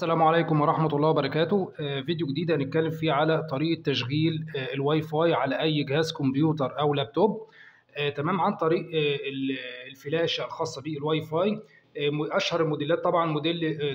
السلام عليكم ورحمة الله وبركاته آه، فيديو جديد هنتكلم فيه على طريقة تشغيل آه، الواي فاي على أي جهاز كمبيوتر أو لابتوب آه، تمام عن طريق آه، ال- الفلاشة الخاصة بالواي فاي آه، م- أشهر الموديلات طبعا موديل آه،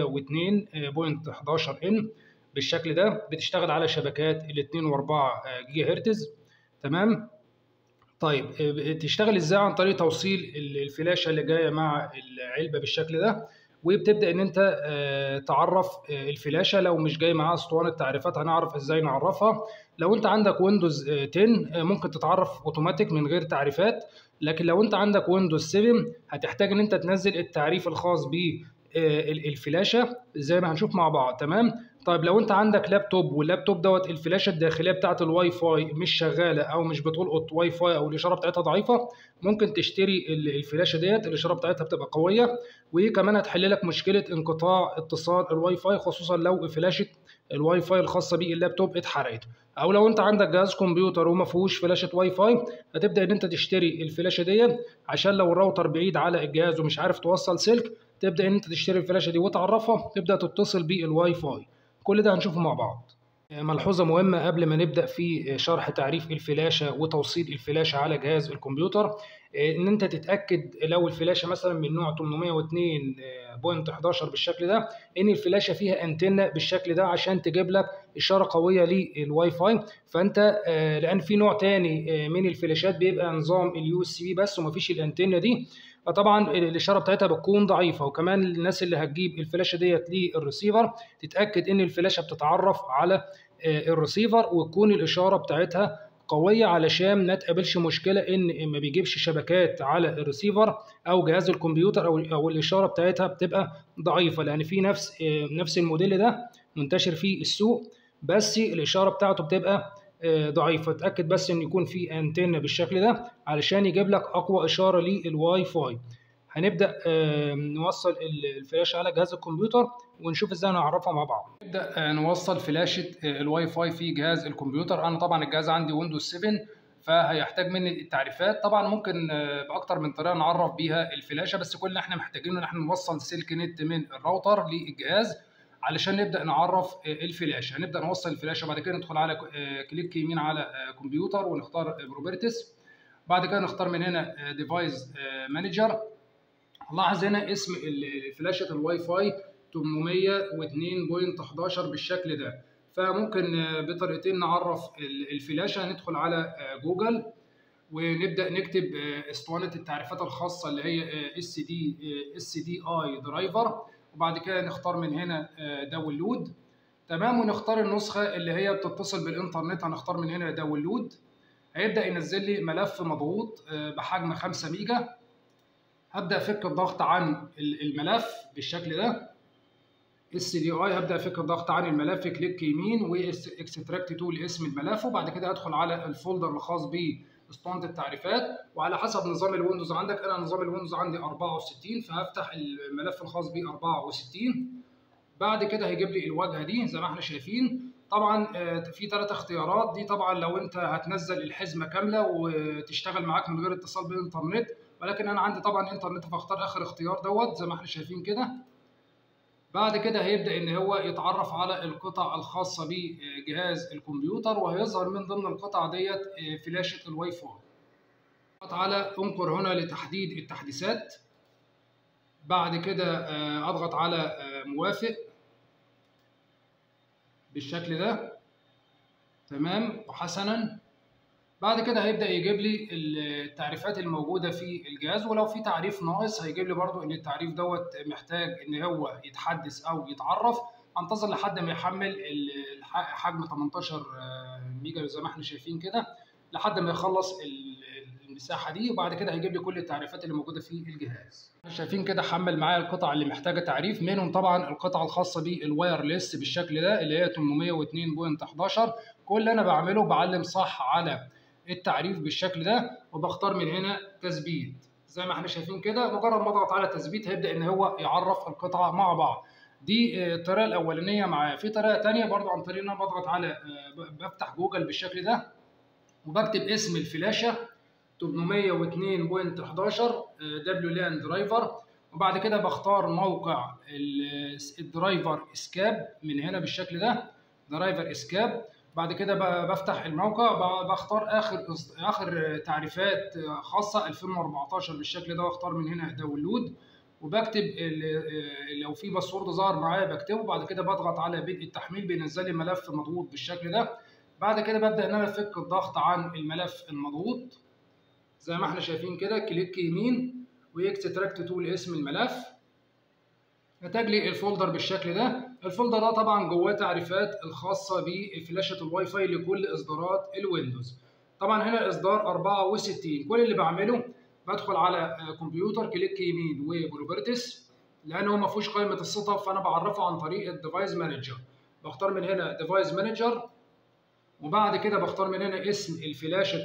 802.11 ان بالشكل ده بتشتغل على شبكات ال 2 و4 جيجا هرتز تمام طيب آه، تشتغل ازاي عن طريق توصيل ال- الفلاشة اللي جاية مع العلبة بالشكل ده وبتبدا ان انت آه، تعرف آه، الفلاشه لو مش جاي معاها اسطوانه تعريفات هنعرف ازاي نعرفها لو انت عندك ويندوز آه، 10 آه، ممكن تتعرف اوتوماتيك من غير تعريفات لكن لو انت عندك ويندوز 7 هتحتاج ان انت تنزل التعريف الخاص ب الفلاشه زي ما هنشوف مع بعض تمام طيب لو انت عندك لابتوب واللابتوب دوت الفلاشه الداخليه بتاعه الواي فاي مش شغاله او مش بتلقط واي فاي او الاشاره بتاعتها ضعيفه ممكن تشتري ال- الفلاشه ديت الاشاره بتاعتها بتبقى قويه وكمان هتحل لك مشكله انقطاع اتصال الواي فاي خصوصا لو فلاشه الواي فاي الخاصه باللابتوب اتحرقت او لو انت عندك جهاز كمبيوتر وما فيهوش فلاشه واي فاي هتبدا ان انت تشتري الفلاشه ديت عشان لو الراوتر بعيد على الجهاز ومش عارف توصل سلك تبدا ان انت تشتري الفلاشه دي وتعرفها تبدا تتصل بالواي فاي كل ده هنشوفه مع بعض ملحوظة مهمة قبل ما نبدأ في شرح تعريف الفلاشة وتوصيل الفلاشة على جهاز الكمبيوتر إن أنت تتأكد لو الفلاشة مثلا من نوع 802.11 بالشكل ده إن الفلاشة فيها أنتنة بالشكل ده عشان تجيب لك إشارة قوية للواي فاي فأنت آه، لأن في نوع تاني آه، من الفلاشات بيبقى نظام اليو اس بي بس ومفيش الأنتنة دي فطبعا الاشاره بتاعتها بتكون ضعيفه وكمان الناس اللي هتجيب الفلاشه ديت للريسيفر تتاكد ان الفلاشه بتتعرف على آه، الريسيفر وتكون الاشاره بتاعتها قويه علشان ما تقابلش مشكله ان ما بيجيبش شبكات على الريسيفر او جهاز الكمبيوتر او او الاشاره بتاعتها بتبقى ضعيفه لان في نفس آه، نفس الموديل ده منتشر في السوق بس الاشاره بتاعته بتبقى آه، ضعيفه اتاكد بس ان يكون في انتنه بالشكل ده علشان يجيب لك اقوى اشاره للواي فاي هنبدا آه، نوصل ال- الفلاشه على جهاز الكمبيوتر ونشوف ازاي نعرفها مع بعض نبدا آه، نوصل فلاشه آه، الواي فاي في جهاز الكمبيوتر انا طبعا الجهاز عندي ويندوز 7 فهيحتاج مني التعريفات طبعا ممكن آه، باكتر من طريقه نعرف بيها الفلاشه بس كل اللي احنا محتاجينه ان احنا نوصل سلك نت من الراوتر للجهاز علشان نبدا نعرف آه، الفلاشه هنبدا نوصل الفلاشه بعد كده ندخل على آه، كليك يمين على آه، كمبيوتر ونختار بروبرتس بعد كده نختار من هنا ديفايس مانجر لاحظ هنا اسم ال- فلاشة الواي فاي 802.11 بالشكل ده فممكن آه، بطريقتين نعرف ال- الفلاشة ندخل على آه، جوجل ونبدأ نكتب آه، اسطوانة التعريفات الخاصة اللي هي اس دي اس دي اي درايفر وبعد كده نختار من هنا داونلود تمام ونختار النسخة اللي هي بتتصل بالإنترنت هنختار من هنا داونلود هيبدأ ينزل لي ملف مضغوط آه، بحجم 5 ميجا هبدا افك الضغط عن ال- الملف بالشكل ده اس دي اي هبدا افك الضغط عن الملف كليك يمين واكستراكت تو لاسم الملف وبعد كده ادخل على الفولدر الخاص باسطوانه التعريفات وعلى حسب نظام الويندوز عندك انا نظام الويندوز عندي 64 فهفتح الملف الخاص ب 64 بعد كده هيجيب لي الواجهه دي زي ما احنا شايفين طبعا آه، في ثلاث اختيارات دي طبعا لو انت هتنزل الحزمه كامله وتشتغل معاك من غير اتصال بالانترنت ولكن انا عندي طبعا انترنت فاختار اخر اختيار دوت زي ما احنا شايفين كده بعد كده هيبدا ان هو يتعرف على القطع الخاصه بجهاز الكمبيوتر وهيظهر من ضمن القطع ديت آه، فلاشه الواي فاي اضغط على انقر هنا لتحديد التحديثات بعد كده آه، اضغط على آه، موافق بالشكل ده تمام وحسنا بعد كده هيبدأ يجيب لي التعريفات الموجودة في الجهاز ولو في تعريف ناقص هيجيب لي برضو ان التعريف دوت محتاج ان هو يتحدث او يتعرف هنتظر لحد ما يحمل ال- الح- حجم 18 ميجا زي ما احنا شايفين كده لحد ما يخلص ال- المساحة دي وبعد كده هيجيب لي كل التعريفات اللي موجودة في الجهاز شايفين كده حمل معايا القطع اللي محتاجة تعريف منهم طبعا القطعة الخاصة بالوايرلس بالشكل ده اللي هي 802.11 كل اللي انا بعمله بعلم صح على التعريف بالشكل ده وبختار من هنا تثبيت زي ما احنا شايفين كده مجرد ما اضغط على تثبيت هيبدا ان هو يعرف القطعه مع بعض دي آه، الطريقه الاولانيه معايا في طريقه تانية برضو عن طريق ان انا بضغط على آه، ب- بفتح جوجل بالشكل ده وبكتب اسم الفلاشه 802.11 دبليو لان درايفر وبعد كده بختار موقع الدرايفر اسكاب من هنا بالشكل ده درايفر اسكاب بعد كده بفتح الموقع بختار اخر اخر تعريفات خاصه 2014 بالشكل ده واختار من هنا داونلود وبكتب لو في باسورد ظهر معايا بكتبه بعد كده بضغط على بدء التحميل بينزل لي ملف مضغوط بالشكل ده بعد كده ببدا ان انا افك الضغط عن الملف المضغوط زي ما احنا شايفين كده كليك يمين واكستراكت تول اسم الملف نتج لي الفولدر بالشكل ده الفولدر ده طبعا جواه تعريفات الخاصه بفلاشه الواي فاي لكل اصدارات الويندوز طبعا هنا اصدار 64 كل اللي بعمله بدخل على كمبيوتر كليك يمين وبروبرتس لان هو ما فيهوش قائمه السيت اب فانا بعرفه عن طريق الديفايس مانجر بختار من هنا ديفايس مانجر وبعد كده بختار من هنا اسم الفلاشه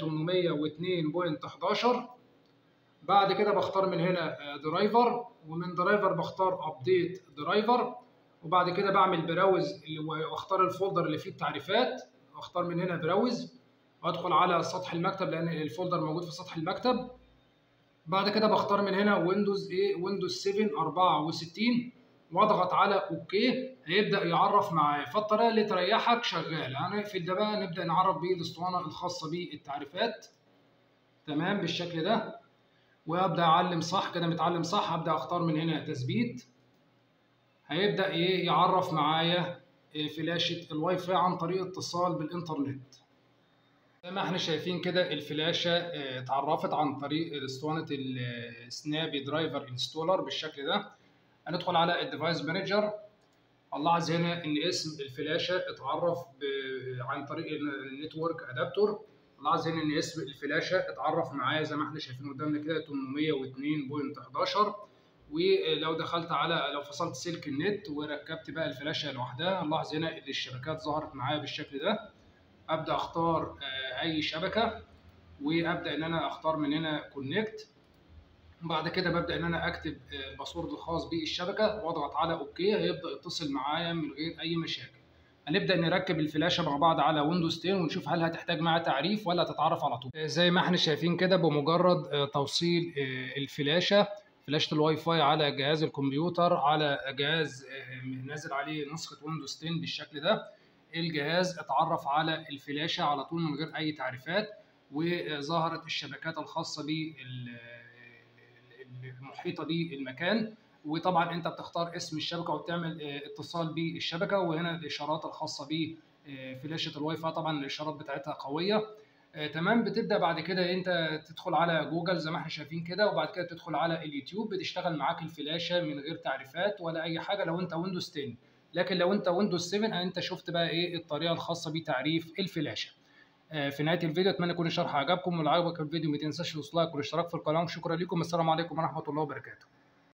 802.11 بعد كده بختار من هنا درايفر ومن درايفر بختار ابديت درايفر وبعد كده بعمل براوز واختار الفولدر اللي فيه التعريفات واختار من هنا براوز وادخل على سطح المكتب لان الفولدر موجود في سطح المكتب بعد كده بختار من هنا ويندوز ايه ويندوز 7 64 واضغط على اوكي هيبدا يعرف معايا فالطريقه اللي تريحك شغال هنقفل ده بقى نبدا نعرف بيه الاسطوانه الخاصه بالتعريفات تمام بالشكل ده وابدا اعلم صح كده متعلم صح ابدا اختار من هنا تثبيت هيبدا ايه يعرف معايا فلاشه الواي فاي عن طريق اتصال بالانترنت زي ما احنا شايفين كده الفلاشه اتعرفت عن طريق اسطوانه السنابي درايفر انستولر بالشكل ده هندخل على الديفايس مانجر الاحظ هنا ان اسم الفلاشه اتعرف عن طريق النتورك ادابتور لاحظ هنا ان اسم الفلاشه اتعرف معايا زي ما احنا شايفين قدامنا كده 802.11 ولو دخلت على لو فصلت سلك النت وركبت بقى الفلاشه لوحدها لاحظ هنا ان الشبكات ظهرت معايا بالشكل ده ابدا اختار اي شبكه وابدا ان انا اختار من هنا كونكت بعد كده ببدا ان انا اكتب الباسورد الخاص بالشبكه واضغط على اوكي هيبدا يتصل معايا من غير اي مشاكل هنبدا نركب الفلاشه مع بعض على ويندوز 10 ونشوف هل هتحتاج معاها تعريف ولا تتعرف على طول زي ما احنا شايفين كده بمجرد توصيل الفلاشه فلاشه الواي فاي على جهاز الكمبيوتر على جهاز نازل عليه نسخه ويندوز 10 بالشكل ده الجهاز اتعرف على الفلاشه على طول من غير اي تعريفات وظهرت الشبكات الخاصه بالمحيطه بالمكان وطبعا انت بتختار اسم الشبكه وبتعمل اتصال بالشبكه وهنا الاشارات الخاصه بفلاشه الواي فاي طبعا الاشارات بتاعتها قويه تمام بتبدا بعد كده انت تدخل على جوجل زي ما احنا شايفين كده وبعد كده تدخل على اليوتيوب بتشتغل معاك الفلاشه من غير تعريفات ولا اي حاجه لو انت ويندوز 10 لكن لو انت ويندوز 7 انت شفت بقى ايه الطريقه الخاصه بتعريف الفلاشه في نهايه الفيديو اتمنى يكون الشرح عجبكم ولو عجبك الفيديو ما تنساش اللايك والاشتراك في القناه وشكرا لكم السلام عليكم ورحمه الله وبركاته